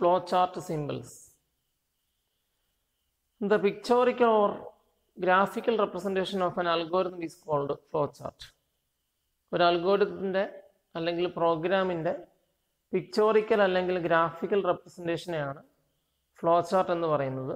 flowchart symbols. The pictorial or graphical representation of an algorithm is called flowchart. ഒരു അൽഗോരിതത്തിൻ്റെ അല്ലെങ്കിൽ പ്രോഗ്രാമിൻ്റെ pictorial അല്ലെങ്കിൽ graphical റെപ്രസെൻറ്റേഷനെയാണ് flow chart എന്ന് പറയുന്നത്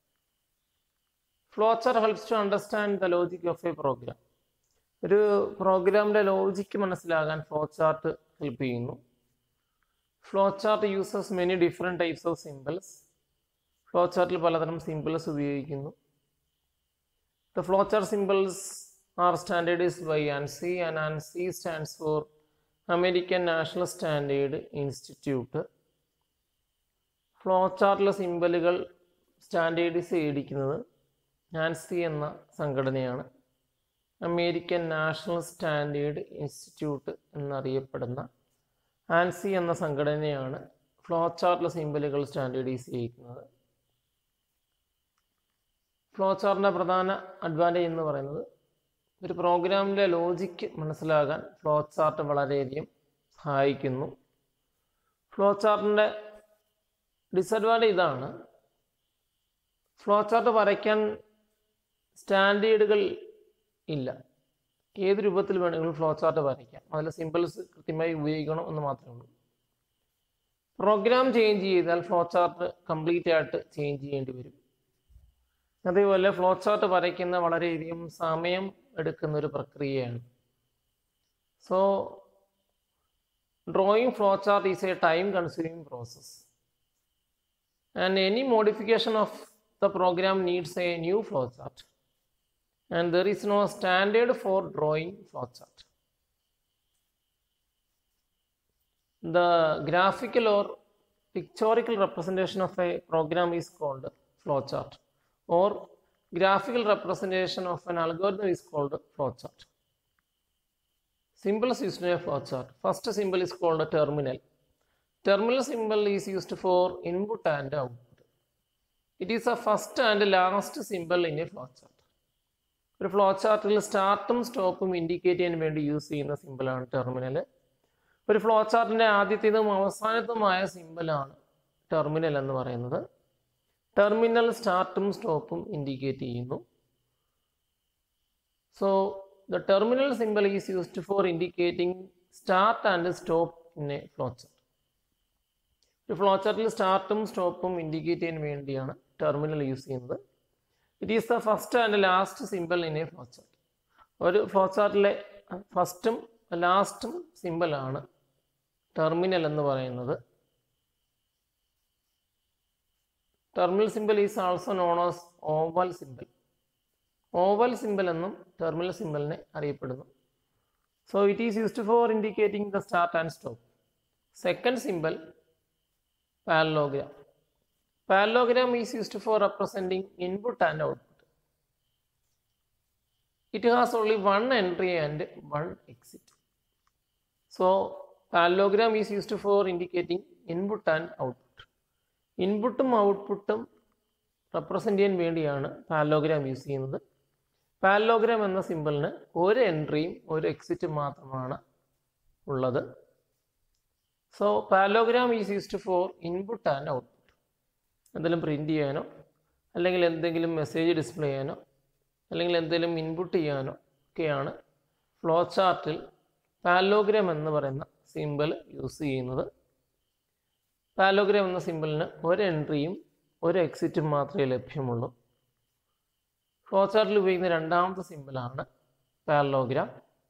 flow chart helps to understand the logic of a program ഒരു പ്രോഗ്രാമിൻ്റെ logic മനസ്സിലാകാൻ flow chart help ചെയ്യുന്നു flow chart uses many different types of symbols flow ചാർട്ടിൽ പലതരം സിമ്പിൾസ് ഉപയോഗിക്കുന്നു the flow chart symbols are standardised by ANSI and ANSI stands for American National Standard Institute flow ചാർട്ടിലെ സിമ്പലുകൾ standardise ചെയ്തിരിക്കുന്നത് ANSI എന്ന സംഘടനയാണ് American National Standard institute എന്നറിയപ്പെടുന്ന ANSI എന്ന സംഘടനയാണ് ഫ്ലോ ചാർട്ടിലെ സിമ്പലുകൾ സ്റ്റാൻഡേർഡൈസ് ചെയ്യിക്കുന്നത് ഫ്ലോ ചാർട്ടിൻ്റെ പ്രധാന അഡ്വാൻറ്റേജ് എന്ന് പറയുന്നത് ഒരു പ്രോഗ്രാമിൻ്റെ ലോജിക്ക് മനസ്സിലാകാൻ ഫ്ലോ ചാർട്ട് വളരെയധികം സഹായിക്കുന്നു ഫ്ലോ ചാർട്ടിൻ്റെ ഡിസഡ്വാൻറ്റേജ് ഇതാണ് ഫ്ലോ ചാർട്ട് വരയ്ക്കാൻ സ്റ്റാൻഡേർഡുകൾ ഇല്ല ഏത് രൂപത്തിൽ വേണമെങ്കിലും ഫ്ലോ ചാർട്ട് വരയ്ക്കാം അതിൽ സിമ്പിൾസ് കൃത്യമായി ഉപയോഗിക്കണം എന്ന് മാത്രമേ ഉള്ളൂ പ്രോഗ്രാം ചേഞ്ച് ചെയ്താൽ ഫ്ലോ ചാർട്ട് കംപ്ലീറ്റ് ആയിട്ട് ചേഞ്ച് ചെയ്യേണ്ടി വരും അതേപോലെ ഫ്ലോ ചാർട്ട് വരയ്ക്കുന്ന വളരെയധികം സമയം എടുക്കുന്ന ഒരു പ്രക്രിയയാണ് so drawing flow chart is a time consuming process and any modification of the program needs a new flow chart and there is no standard for drawing flow chart the graphical or pictorial representation of a program is called flowchart or graphical representation of an algorithm is called flowchart. Symbols used in a flowchart. First symbol is called a terminal. Terminal symbol is used for input and output. It is a first and last symbol in a flowchart. ഒരു flow ചാർട്ടിൽ സ്റ്റാർട്ടും സ്റ്റോപ്പും indicate ചെയ്യാൻ വേണ്ടി use ചെയ്യുന്ന സിമ്പിളാണ് terminal ഒരു flow ചാർട്ടിൻ്റെ ആദ്യത്തേതും അവസാനത്തുമായ സിമ്പിളാണ് ടെർമിനൽ എന്ന് പറയുന്നത് ടെർമിനൽ സ്റ്റാർട്ടും സ്റ്റോപ്പും ഇൻഡിക്കേറ്റ് ചെയ്യുന്നു so the terminal symbol is used for indicating start and stop in a flow chart ഒരു ഫ്ലോ ചാർട്ടിൽ സ്റ്റാർട്ടും സ്റ്റോപ്പും ഇൻഡിക്കേറ്റ് ചെയ്യാൻ വേണ്ടിയാണ് ടെർമിനൽ യൂസ് ചെയ്യുന്നത് it is the first and last symbol in a flow chart ഒരു flow ചാർട്ടിലെ ഫസ്റ്റും ലാസ്റ്റും സിമ്പിളാണ് ടെർമിനൽ എന്ന് പറയുന്നത് terminal symbol is also known as oval symbol oval symbol എന്നും ടെർമിനൽ സിമ്പിളിനെ അറിയപ്പെടുന്നു so it is used for indicating the start and stop second symbol parallelogram parallelogram is used for representing input and output it has only one entry and one exit. So parallelogram is used for indicating input and output. ഇൻപുട്ടും ഔട്ട്പുട്ടും represent ചെയ്യാൻ വേണ്ടിയാണ് parallelogram use ചെയ്യുന്നത് parallelogram എന്ന സിമ്പിളിന് ഒരു എൻട്രിയും ഒരു എക്സിറ്റും മാത്രമാണ് ഉള്ളത് so parallelogram is used for input and output എന്തെങ്കിലും പ്രിൻ്റ് ചെയ്യാനോ അല്ലെങ്കിൽ എന്തെങ്കിലും മെസ്സേജ് ഡിസ്പ്ലേ ചെയ്യാനോ അല്ലെങ്കിൽ എന്തെങ്കിലും ഇൻപുട്ട് ചെയ്യാനോ ഒക്കെയാണ് ഫ്ലോ ചാർട്ടിൽ പാലോഗ്രാം എന്ന് പറയുന്ന സിമ്പിൾ യൂസ് ചെയ്യുന്നത് പാലോഗ്രാം എന്ന സിമ്പിളിന് ഒരു എൻട്രിയും ഒരു എക്സിറ്റും മാത്രമേ ലഭ്യമുള്ളൂ ഫ്ലോ ചാർട്ടിൽ ഉപയോഗിക്കുന്ന രണ്ടാമത്തെ സിമ്പിളാണ് പാരലോഗ്രാം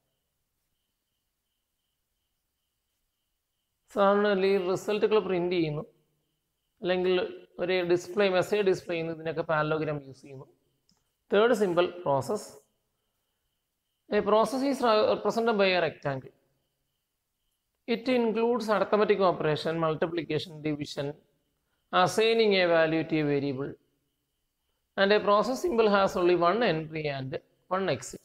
സാധാരണ ഈ റിസൾട്ടുകൾ പ്രിൻ്റ് ചെയ്യുന്നു അല്ലെങ്കിൽ ഒരു ഡിസ്പ്ലേ മെസ്സേജ് ഡിസ്പ്ലേ ചെയ്യുന്നു ഇതിനൊക്കെ പാരലോഗ്രാം യൂസ് ചെയ്യുന്നു Third symbol process. A process is represented by a rectangle. It includes arithmetic operation, multiplication, division, assigning a value to a variable. And a process symbol has only one entry and one exit.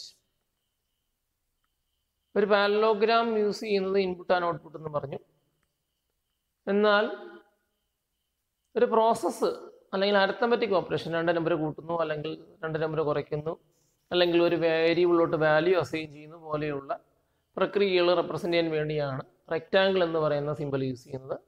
ഒരു parallelogram use ചെയ്യുന്നത് input and output എന്ന് പറഞ്ഞു എന്നാൽ ഒരു process അല്ലെങ്കിൽ arithmetic operation രണ്ട് number കൂട്ടുന്നു അല്ലെങ്കിൽ രണ്ട് നമ്പർ കുറയ്ക്കുന്നു അല്ലെങ്കിൽ ഒരു വേരിയബിളിലോട്ട് വാല്യൂ അസൈൻ ചെയ്യുന്നു പോലെയുള്ള പ്രക്രിയകൾ റെപ്രസെൻ്റ് ചെയ്യാൻ വേണ്ടിയാണ് റെക്റ്റാങ്കിൾ എന്ന് പറയുന്ന സിമ്പിൾ യൂസ് ചെയ്യുന്നത്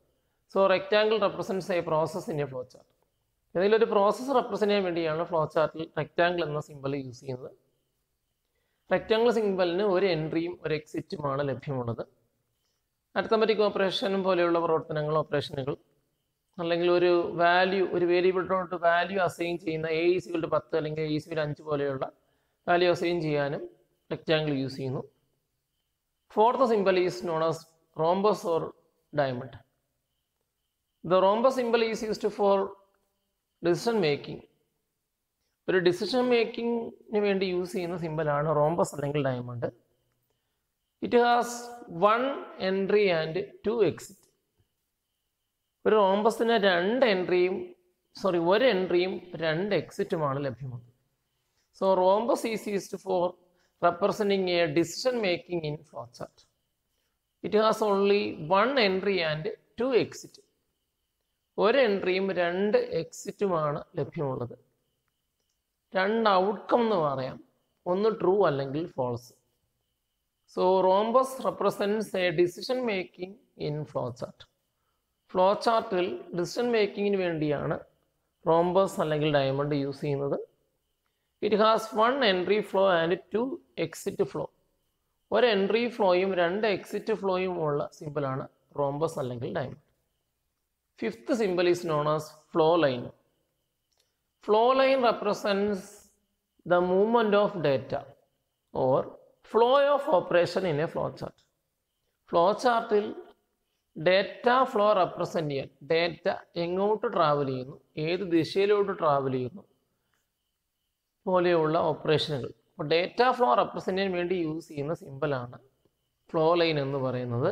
so rectangle represents a process in a flow chart ഏതെങ്കിലും ഒരു പ്രോസസ്സ് റെപ്രസെൻ്റ് ചെയ്യാൻ വേണ്ടിയാണ് ഫ്ലോ ചാർട്ടിൽ റെക്റ്റാങ്കിൾ എന്ന സിമ്പൽ യൂസ് ചെയ്യുന്നത് റെക്റ്റാങ്കിൾ സിമ്പലിന് ഒരു എൻട്രിയും ഒരു എക്സിറ്റുമാണ് ലഭ്യമുള്ളത് അരിത്തമെറ്റിക് ഓപ്പറേഷൻ പോലെയുള്ള പ്രവർത്തനങ്ങൾ ഓപ്പറേഷനുകൾ അല്ലെങ്കിൽ ഒരു വാല്യൂ ഒരു വേരിയബിളിനോട്ട് വാല്യൂ അസൈൻ ചെയ്യുന്ന എ ഈസികൾ പത്ത് അല്ലെങ്കിൽ എ ഈസികൾ അഞ്ച് പോലെയുള്ള വാല്യൂ അസൈൻ ചെയ്യാനും റെക്റ്റാങ്കിൾ യൂസ് ചെയ്യുന്നു fourth symbol is known as rhombus or diamond the rhombus symbol is used for decision making ഒരു ഡിസിഷൻ മേക്കിങ്ങിന് വേണ്ടി യൂസ് ചെയ്യുന്ന സിമ്പലാണ് റോംബസ് അല്ലെങ്കിൽ diamond it has one entry and two exit ഒരു റോംബസിന് രണ്ട് എൻട്രിയും സോറി ഒരു എൻട്രിയും രണ്ട് എക്സിറ്റുമാണ് ലഭ്യമാണ് so rhombus is used for representing a decision making in flow chart it has only one entry and two exit ഒരു എൻട്രിയും രണ്ട് എക്സിറ്റുമാണ് ലഭ്യമുള്ളത് രണ്ട് ഔട്ട്കം എന്ന് പറയാം ഒന്ന് ട്രൂ അല്ലെങ്കിൽ false so rhombus represents a decision making in flow chart flow ചാർട്ടിൽ decision മേക്കിങ്ങിന് വേണ്ടിയാണ് റോംബസ് അല്ലെങ്കിൽ ഡയമണ്ട് യൂസ് ചെയ്യുന്നത് it has one entry flow and two exit flow ഒരു എൻട്രി ഫ്ലോയും രണ്ട് എക്സിറ്റ് ഫ്ലോയും ഉള്ള സിമ്പിളാണ് റോംബസ് അല്ലെങ്കിൽ diamond fifth symbol is known as flow line flow line represents the movement of data or flow of operation in a flow chart flow ചാർട്ടിൽ data flow represent ചെയ്യാൻ data എങ്ങോട്ട് travel ചെയ്യുന്നു ഏത് ദിശയിലോട്ട് travel ചെയ്യുന്നു പോലെയുള്ള ഓപ്പറേഷനുകൾ അപ്പോൾ ഡേറ്റ ഫ്ലോ റെപ്രസെൻ്റ് ചെയ്യാൻ വേണ്ടി യൂസ് ചെയ്യുന്ന സിമ്പിളാണ് ഫ്ലോ ലൈൻ എന്ന് പറയുന്നത്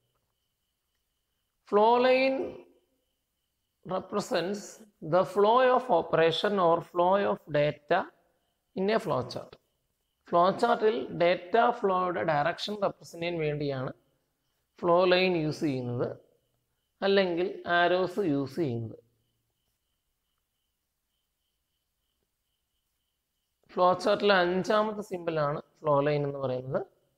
flow line represents the flow of operation or flow of data in a flow chart. Flow ചാർട്ടിൽ ഡേറ്റ ഫ്ലോയുടെ ഡയറക്ഷൻ റെപ്രസെൻ്റ് ചെയ്യാൻ വേണ്ടിയാണ് ഫ്ലോ ലൈൻ യൂസ് ചെയ്യുന്നത് അല്ലെങ്കിൽ ആരോസ് യൂസ് ചെയ്യുന്നത് ഫ്ലോ ചാർട്ടിലെ അഞ്ചാമത്തെ സിമ്പിളാണ് ഫ്ലോ ലൈൻ എന്ന് പറയുന്നത്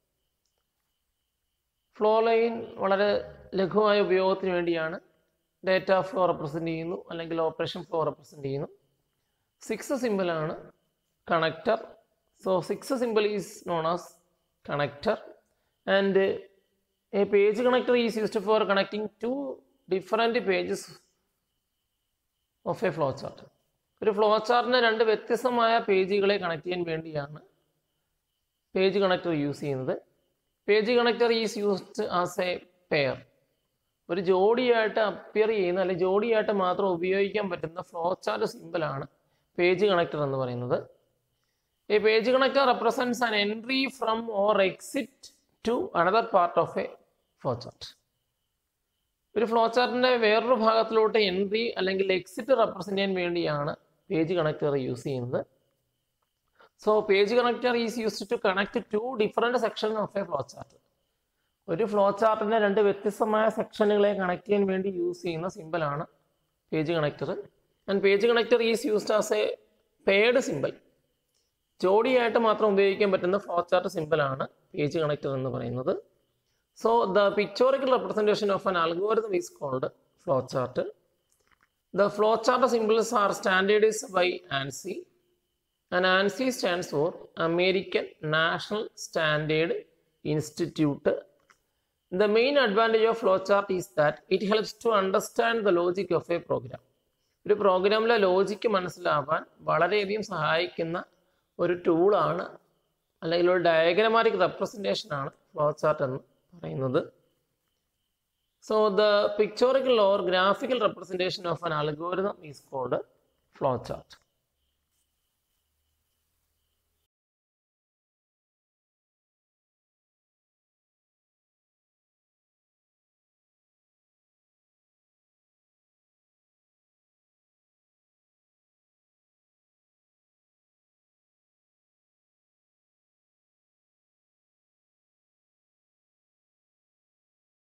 ഫ്ലോ ലൈൻ വളരെ ലഘുവായ ഉപയോഗത്തിന് വേണ്ടിയാണ് ഡേറ്റ ഫ്ലോ റെപ്രസെൻ്റ് ചെയ്യുന്നു അല്ലെങ്കിൽ ഓപ്പറേഷൻ ഫ്ലോ റെപ്രസെൻ്റ് ചെയ്യുന്നു സിക്സ് സിമ്പിളാണ് connector so six symbol is known as connector and a page connector is used for connecting two different pages of a flow chart ഒരു flow ചാർട്ടിന് രണ്ട് വ്യത്യസ്തമായ പേജുകളെ connect ചെയ്യാൻ വേണ്ടിയാണ് പേജ് കണക്ടർ യൂസ് ചെയ്യുന്നത് page connector is used as a pair ഒരു ജോഡിയായിട്ട് അപ്പിയർ ചെയ്യുന്ന അല്ലെങ്കിൽ ജോഡിയായിട്ട് മാത്രം ഉപയോഗിക്കാൻ പറ്റുന്ന ഫ്ലോ ചാർട്ട് സിമ്പിളാണ് പേജ് കണക്ടർ എന്ന് പറയുന്നത് ഈ page connector represents an entry from or exit to another part of a flow chart ഒരു ഫ്ലോ ചാർട്ടിൻ്റെ വേറൊരു ഭാഗത്തിലോട്ട് എൻട്രി അല്ലെങ്കിൽ എക്സിറ്റ് റെപ്രസെൻ്റ് ചെയ്യാൻ വേണ്ടിയാണ് പേജ് കണക്ടർ യൂസ് ചെയ്യുന്നത് so page connector is used to connect two different section of a flow chart ഒരു flow ചാർട്ടിൻ്റെ രണ്ട് വ്യത്യസ്തമായ സെക്ഷനുകളെ കണക്ട് ചെയ്യാൻ വേണ്ടി യൂസ് ചെയ്യുന്ന സിമ്പിളാണ് page connector and page connector is used as a paired symbol ജോഡിയായിട്ട് മാത്രം ഉപയോഗിക്കാൻ പറ്റുന്ന ഫ്ലോ ചാർട്ട് സിമ്പിളാണ് പേജ് കണക്ടർ എന്ന് പറയുന്നത് so the pictorial representation of an algorithm is called flow chart the flow chart symbols are standardised by ANSI and ANSI stands for American National Standard Institute The main advantage of flowchart is that it helps to understand the logic of a program. ഒരു പ്രോഗ്രാമിലെ logic മനസ്സിലാവാൻ വളരെയധികം സഹായിക്കുന്ന ഒരു ടൂളാണ് അല്ലെങ്കിൽ ഒരു diagrammatic representation ആണ് ഫ്ലോ ചാർട്ട് എന്ന് പറയുന്നത് so the pictorial or graphical representation of an algorithm is called flow chart